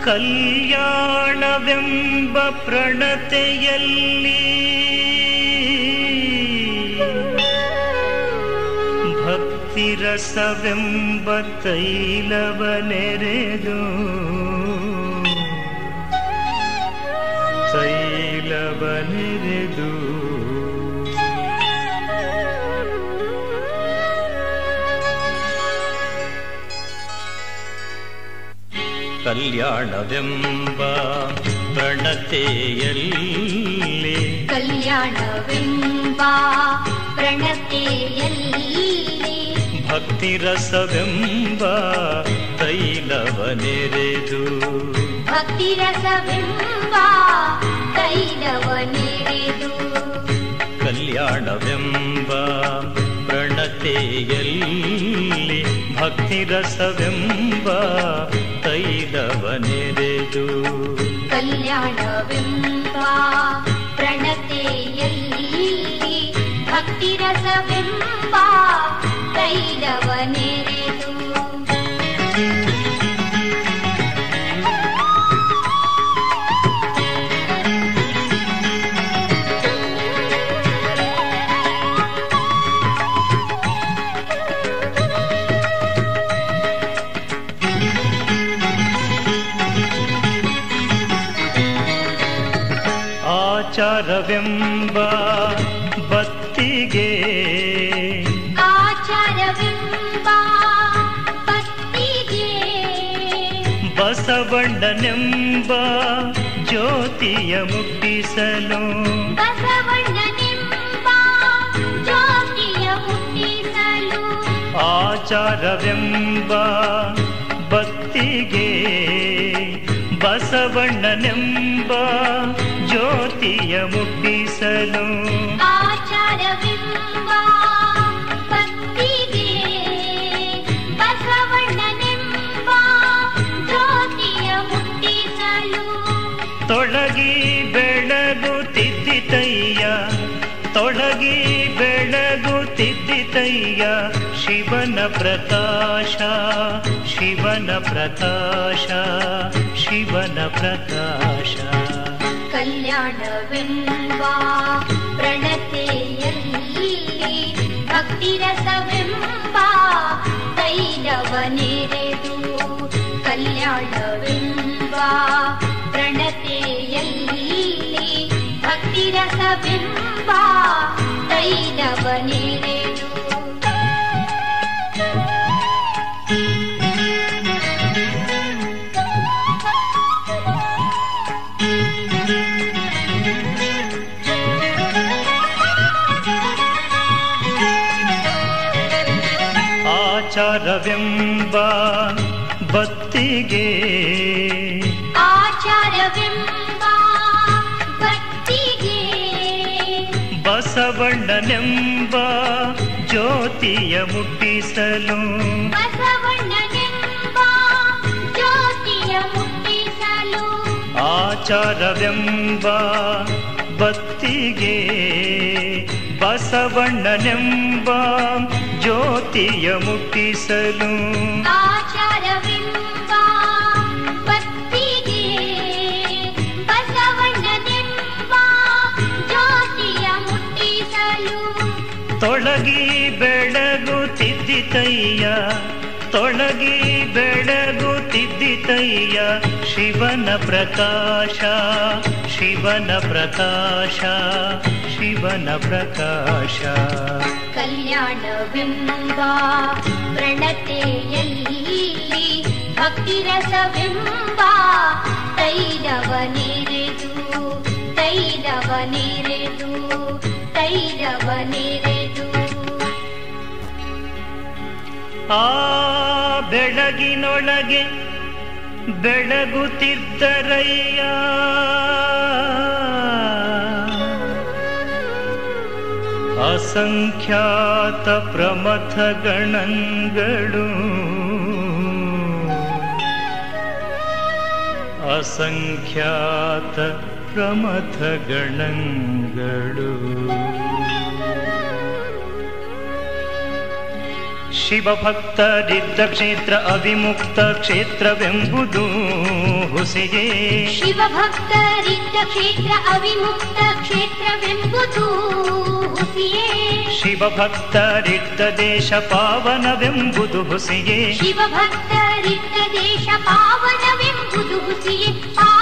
ಕಲ್ಯಾಣವೆಂಬ ಪ್ರಣತೆಯಲ್ಲಿ ಭಕ್ತಿರಸವೆಂಬ ತೈಲವನೆರೆದು ತೈಲವನೆರೆದು ಕಲ್ಯಾಣವೆಂಬ ಪ್ರಣತೆಯಲ್ಲಿ ಕಲ್ಯಾಣವೆಂಬ ಪ್ರಣತೆಯಲ್ಲಿ ಭಕ್ತಿರಸವೆಂಬ ತೈಲವನೆರೆದು ಭಕ್ತಿರಸವೆಂಬ ತೈಲವನೆರೆದು ಕಲ್ಯಾಣವೆಂಬ ಪ್ರಣತೆಯಲ್ಲಿ ಭಕ್ತಿರಸವೆಂಬ ತೈಲವನೆರೆದು ಕಲ್ಯಾಣವೆಂಬ ಪ್ರಣತೆಯಲ್ಲಿ ಭಕ್ತಿರಸವೆಂಬ ತೈಲವನೆರೆದು ಆಚಾರವೆಂಬ ಬತ್ತಿಗೆ ಆಚಾರವೆಂಬ ಭಕ್ತಿಗೆ ಬಸವಣ್ಣನೆಂಬ ಜ್ಯೋತಿಯ ಮುಟ್ಟಿಸಲು ಬಸವಣ್ಣನೆಂಬ ಜ್ಯೋತಿಯ ಹುಟ್ಟಿಸಲು ಆಚಾರವೆಂಬ ಬತ್ತಿಗೆ ಬಸವಣ್ಣನೆಂಬ ಜ್ಯೋತಿಯ ಮುಟ್ಟಿಸಲು ಆಚಾರವೆಂಬ ಭಕ್ತಿಗೆ ಬಸವಣ್ಣನೆಂಬ ಜ್ಯೋತಿಯ ಹುಟ್ಟಿಸಲು ತೊಳಗಿ ಬೆಳಗುತ್ತಿದ್ದಿತಯ್ಯ ತೊಳಗಿ ಬೆಳಗುತ್ತಿದ್ದಿತಯ್ಯ ಶಿವನ ಪ್ರಕಾಶ ಶಿವನ ಪ್ರಕಾಶ ಶಿವನ ಪ್ರಕಾಶ ಕಲ್ಯಾಣವೆಂಬ ಪ್ರಣತೆಯಲ್ಲಿ ಭಕ್ತಿರಸವೆಂಬ ತೈಲವನೆರೆದು ಕಲ್ಯಾಣವೆಂಬ ಪ್ರಣತೆಯಲ್ಲಿ ಭಕ್ತಿರಸವೆಂಬ ತೈಲವನೆರೆದು ಆಚಾರವೆಂಬ ಬತ್ತಿಗೆ ಆಚಾರವೆಂಬ ಭಕ್ತಿಗೆ ಬಸವಣ್ಣನೆಂಬ ಜ್ಯೋತಿಯ ಮುಟ್ಟಿಸಲು ಬಸವಣ್ಣನೆಂಬ ಜ್ಯೋತಿಯ ಮುಟ್ಟಿಸಲು ಆಚಾರವೆಂಬ ಬತ್ತಿಗೆ ಬಸವಣ್ಣನೆಂಬ ಜ್ಯೋತಿಯ ಮುಟ್ಟಿಸಲು ಆಚಾರವೆಂಬ ಭಕ್ತಿಗೆ ಬಸವಣ್ಣನೆಂಬ ಜ್ಯೋತಿಯ ಮುಟ್ಟಿಸಲು ತೊಳಗಿ ಬೆಳಗುತ್ತಿದ್ದಿತಯ್ಯ ತೊಳಗಿ ಬೆಳಗುತ್ತಿದ್ದಿತಯ್ಯ ಶಿವನ ಪ್ರಕಾಶ ಶಿವನ ಪ್ರಕಾಶ ಶಿವನ ಪ್ರಕಾಶ ಕಲ್ಯಾಣವೆಂಬ ಪ್ರಣತೆಯಲ್ಲಿ ಭಕ್ತಿರಸವೆಂಬ ತೈಲವನೆರೆದು ತೈಲವನೆರೆದು ತೈಲವನೆರೆದು ಆ ಬೆಳಗಿನೊಳಗೆ ಬೆಳಗುತ್ತಿದ್ದರಯ್ಯ ಅಸಂಖ್ಯಾತ ಪ್ರಮಥ ಗಣಗಳು ಅಸಂಖ್ಯಾತ ಪ್ರಮಥ ಗಣಗಳು ಶಿವಭಕ್ತರಿದ್ದ ಕ್ಷೇತ್ರ ಅವಿಮುಕ್ತ ಕ್ಷೇತ್ರವೆಂಬುದು ಹುಸಿಗೆ ಶಿವಭಕ್ತರಿದ್ದ ಕ್ಷೇತ್ರ ಅವಿಮುಕ್ತ ಕ್ಷೇತ್ರವೆಂಬುದು ಹುಸಿಯೇ ಶಿವಭಕ್ತರಿದ್ದ ದೇಶ ಪಾವನವೆಂಬುದು ಹುಸಿಗೆ ಶಿವಭಕ್ತರಿದ್ದ ದೇಶ ಪಾವನವೆಂಬುದು ಹುಸಿಯೇ